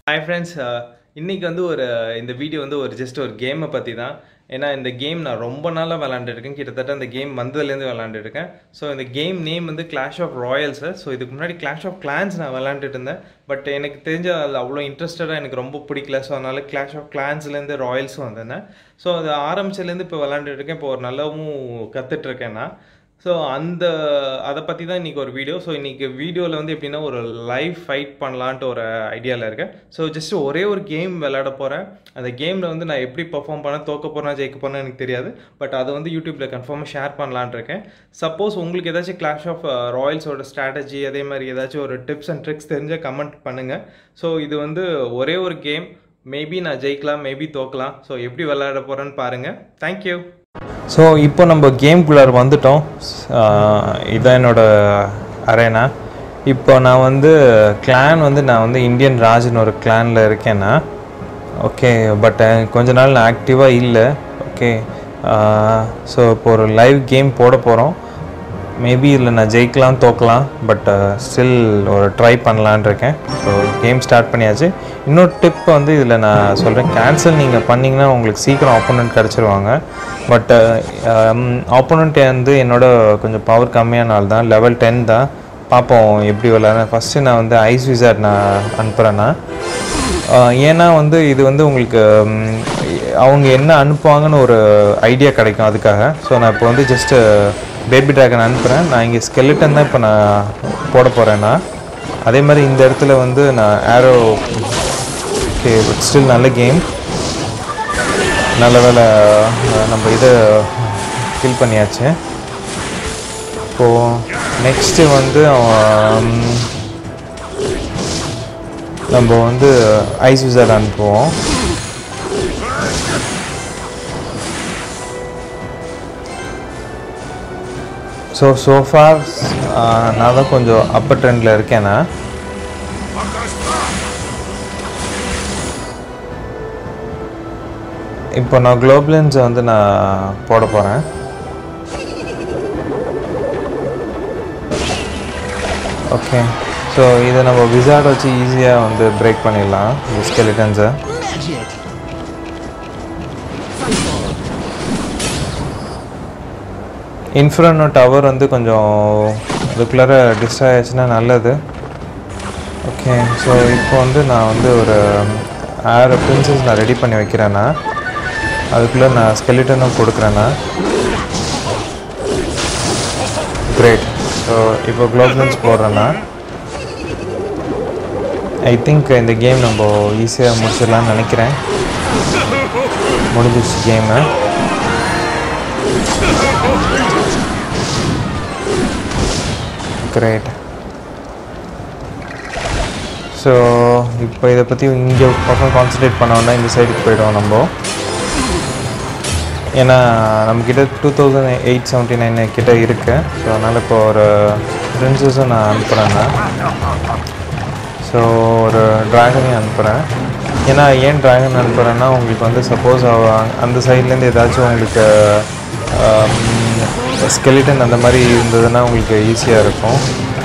hi friends இன்னைக்கு வந்து ஒரு இந்த வீடியோ வந்து ஒரு ஜஸ்ட் ஒரு கேமை பற்றி தான் ஏன்னா இந்த கேம் நான் ரொம்ப நாளாக விளாண்டுருக்கேன் கிட்டத்தட்ட இந்த கேம் வந்ததுலேருந்து விளாண்டுருக்கேன் ஸோ இந்த கேம் நேம் வந்து கிளாஷ் ஆஃப் ராயல்ஸு ஸோ இதுக்கு முன்னாடி கிளாஷ் ஆஃப் கிளான்ஸ் நான் விளாண்டுட்டு இருந்தேன் பட் எனக்கு தெரிஞ்ச அதில் அவ்வளோ இன்ட்ரெஸ்டடாக எனக்கு ரொம்ப பிடிக்கல ஸோ அதனால கிளாஷ் ஆஃப் கிளான்ஸ்லேருந்து ராயல்ஸும் வந்தேன் ஸோ அது ஆரம்பிச்சதுலேருந்து இப்போ விளாண்டுட்டு இருக்கேன் இப்போ ஒரு நல்லாவும் கற்றுட்ருக்கேன் நான் ஸோ அந்த அதை பற்றி தான் இன்றைக்கி ஒரு வீடியோ ஸோ இன்றைக்கி வீடியோவில் வந்து எப்படின்னா ஒரு லைவ் ஃபைட் பண்ணலான்ட்டு ஒரு ஐடியாவில் இருக்கேன் ஸோ ஜஸ்ட் ஒரே ஒரு கேம் விளையாட போகிறேன் அந்த கேமில் வந்து நான் எப்படி பர்ஃபார்ம் பண்ண தோக்க போகிறேன் ஜெயிக்க போகிறேன் எனக்கு தெரியாது பட் அதை வந்து யூடியூப்பில் கன்ஃபார்மாக ஷேர் பண்ணலான் இருக்கேன் சப்போஸ் உங்களுக்கு ஏதாச்சும் கிளாஷ் ஆஃப் ராயல்ஸோட ஸ்ட்ராட்டஜி அதே மாதிரி ஏதாச்சும் ஒரு டிப்ஸ் அண்ட் ட்ரிக்ஸ் தெரிஞ்ச கமெண்ட் பண்ணுங்கள் ஸோ இது வந்து ஒரே ஒரு கேம் மேபி நான் ஜெயிக்கலாம் மேபி தோக்கலாம் ஸோ எப்படி விளையாட போகிறேன்னு பாருங்கள் தேங்க்யூ ஸோ இப்போ நம்ம கேம்குள்ளார் வந்துட்டோம் ஆஹ் இதான் என்னோட அரேனா இப்போ நான் வந்து கிளான் வந்து நான் வந்து இந்தியன் ராஜ்னு ஒரு கிளானில் இருக்கேன்னா ஓகே பட் கொஞ்ச நாள் நான் ஆக்டிவாக இல்லை ஓகே ஸோ இப்போ ஒரு லைவ் கேம் போட போகிறோம் மேபி இதில் நான் ஜெயிக்கலாம் தோக்கலாம் பட் ஸ்டில் ஒரு ட்ரை பண்ணலான் இருக்கேன் ஸோ கேம் ஸ்டார்ட் பண்ணியாச்சு இன்னொரு டிப் வந்து இதில் நான் சொல்கிறேன் கேன்சல் நீங்கள் பண்ணிங்கன்னா உங்களுக்கு சீக்கிரம் ஆப்போனண்ட் கிடச்சிருவாங்க பட் ஆப்போனண்ட் வந்து என்னோட கொஞ்சம் பவர் கம்மியான ஆள் தான் லெவல் டென் தான் பார்ப்போம் எப்படி விளாட்றேன் ஃபஸ்ட்டு நான் வந்து ஐஸ் விசாட் நான் அனுப்புகிறேன்னா ஏன்னா வந்து இது வந்து உங்களுக்கு ம், அவங்க என்ன அனுப்புவாங்கன்னு ஒரு ஐடியா கிடைக்கும் அதுக்காக ஸோ நான் இப்போ வந்து ஜஸ்ட்டு பேபி ட்ராகன் அனுப்புகிறேன் நான் இங்கே ஸ்கெலிட்டன் தான் இப்போ நான் போட போகிறேன்னா அதே மாதிரி இந்த இடத்துல வந்து நான் ஆரோ ஓகே ஸ்டில் நல்ல கேம் நல்ல வேலை நம்ம இதை ஃபில் பண்ணியாச்சு இப்போது நெக்ஸ்ட்டு வந்து அவன் நம்ம வந்து ஐஸ் விசாட் அனுப்புவோம் ஸோ சோஃபார் நான் தான் கொஞ்சம் அப்பர் ட்ரெண்டில் இருக்கேன்னா இப்போ நான் குளோப்லன்ஸை வந்து நான் போட போகிறேன் ஓகே ஸோ இதை நம்ம விசார்ட் வச்சு ஈஸியாக வந்து பிரேக் பண்ணிடலாம் இந்த ஸ்கெலிட்டன்ஸை இன்ஃப்ரனோ டவர் வந்து கொஞ்சம் ரெகுலராக டிஸ்ட்ராய் ஆச்சுன்னா நல்லது ஓகே ஸோ இப்போ வந்து நான் வந்து ஒரு ஆறு பிரின்சஸ் நான் ரெடி பண்ணி வைக்கிறேன்னா அதுக்குள்ளே நான் ஸ்கெலிட்டனும் கொடுக்குறேன்னா கிரேட் ஸோ இப்போ க்ளோப்லன்ஸ் போடுறேன்னா ஐ திங்க் இந்த கேம் நம்ம ஈஸியாக முடிச்சிடலாம்னு நினைக்கிறேன் முடிஞ்சிருச்சு கேமு கிரேட் ஸோ இப்போ இதை பற்றி இங்கே பக்கம் கான்சன்ட்ரேட் பண்ணோன்னா இந்த சைடுக்கு போயிடுவோம் நம்ம ஏன்னா நம்மக்கிட்ட two thousand eight seventy nine கிட்ட இருக்கு ஸோ அதனால் இப்போ ஒரு பிரின்சஸும் நான் அனுப்புகிறேன்னா ஸோ ஒரு ட்ராகனையும் அனுப்புகிறேன் ஏன்னா ஏன் ட்ராகன் அனுப்புகிறேன்னா உங்களுக்கு வந்து சப்போஸ் அந்த சைட்லேருந்து ஏதாச்சும் உங்களுக்கு ஸ்கெலிட்டன் அந்த மாதிரி இருந்ததுன்னா உங்களுக்கு ஈஸியாக இருக்கும்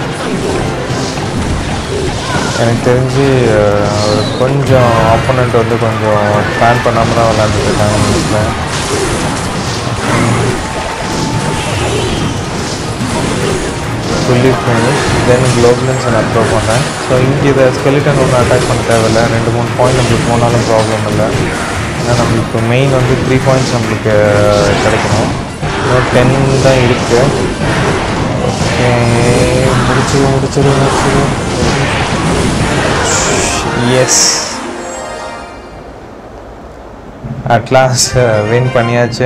எனக்கு தெரிஞ்சு அஹ், ஒரு கொஞ்சம் ஆப்போனண்ட் வந்து கொஞ்சம் பிளான் பண்ணாமல் தான் விளாண்டுட்டு இருக்காங்க நினைக்கிறேன் ஃபுல்லி ஃபினிஷ் தென் குளோப்லன்ஸ் நான் த்ரோ பண்ணேன் ஸோ இங்கே இதை ஸ்கெலிட்டன் ஒன்றும் அட்டாக் பண்ண தேவையில்ல ரெண்டு மூணு பாயிண்ட் நம்மளுக்கு போனாலும் ப்ராப்ளம் இல்லை ஏன்னா நம்மளுக்கு மெயின் வந்து த்ரீ பாயிண்ட்ஸ் நம்மளுக்கு கிடைக்கணும் இன்னும் டென் தான் இருக்குது ஓகே முடிச்சிரு முடிச்சிரு முடிச்சிரு எஸ் அட்லாஸ் வின் பண்ணியாச்சு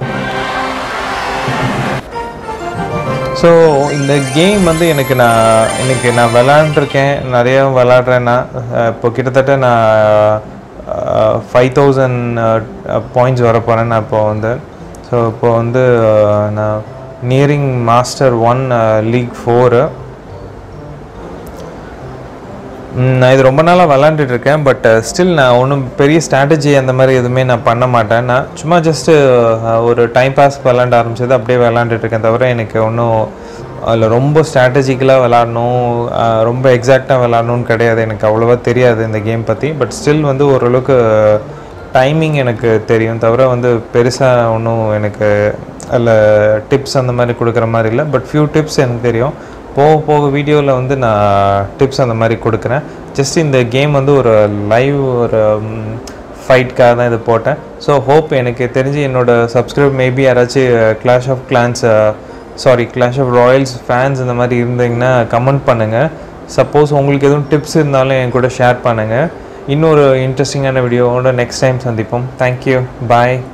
ஸோ இந்த கேம் வந்து எனக்கு நான் இன்னைக்கு நான் விளாண்டுருக்கேன் நிறைய விளாட்றேன்னா இப்போ கிட்டத்தட்ட நான் ஃபைவ் தௌசண்ட் பாயிண்ட்ஸ் வர போகிறேன் நான் இப்போ வந்து ஸோ இப்போ வந்து அஹ், நான் nearing master one league four ம், நான் இது ரொம்ப நாளாக விளாண்டுட்டு இருக்கேன் பட் ஸ்டில் நான் ஒன்றும் பெரிய ஸ்ட்ராட்டஜி அந்த மாதிரி எதுவுமே நான் பண்ண மாட்டேன் நான் சும்மா ஜஸ்ட்டு ஒரு டைம் பாஸ் விளாண்ட ஆரம்பிச்சது அப்படியே விளாண்டுட்டு இருக்கேன் தவிர எனக்கு ஒன்றும் அதில் ரொம்ப ஸ்ட்ராட்டஜிக்கலாக விளாடணும் ஆஹ் ரொம்ப எக்ஸாக்டாக விளாடணும்னு கிடையாது எனக்கு அவ்வளோவா தெரியாது இந்த கேம் பற்றி பட் ஸ்டில் வந்து ஓரளவுக்கு டைமிங் எனக்கு தெரியும் தவிர வந்து பெருசாக ஒன்றும் எனக்கு அதில் டிப்ஸ் அந்த மாதிரி கொடுக்குற மாதிரி இல்லை பட் ஃபியூ டிப்ஸ் எனக்கு தெரியும் போக போக வீடியோவில் வந்து நான் டிப்ஸ் அந்த மாதிரி கொடுக்குறேன் ஜஸ்ட் இந்த கேம் வந்து ஒரு லைவ் ஒரு ஃபைட்காக தான் இது போட்டேன் ஸோ ஹோப் எனக்கு தெரிஞ்சு என்னோட சப்ஸ்கிரைப் மேபி யாராச்சும் Clash of Clans sorry Clash of Royals fans இந்த மாதிரி இருந்தீங்கன்னா கமெண்ட் பண்ணுங்கள் சப்போஸ் உங்களுக்கு எதுவும் டிப்ஸ் இருந்தாலும் என் கூட ஷேர் பண்ணுங்கள் இன்னொரு இன்ட்ரெஸ்டிங்கான வீடியோவோட நெக்ஸ்ட் டைம் சந்திப்போம் தேங்க்யூ பாய்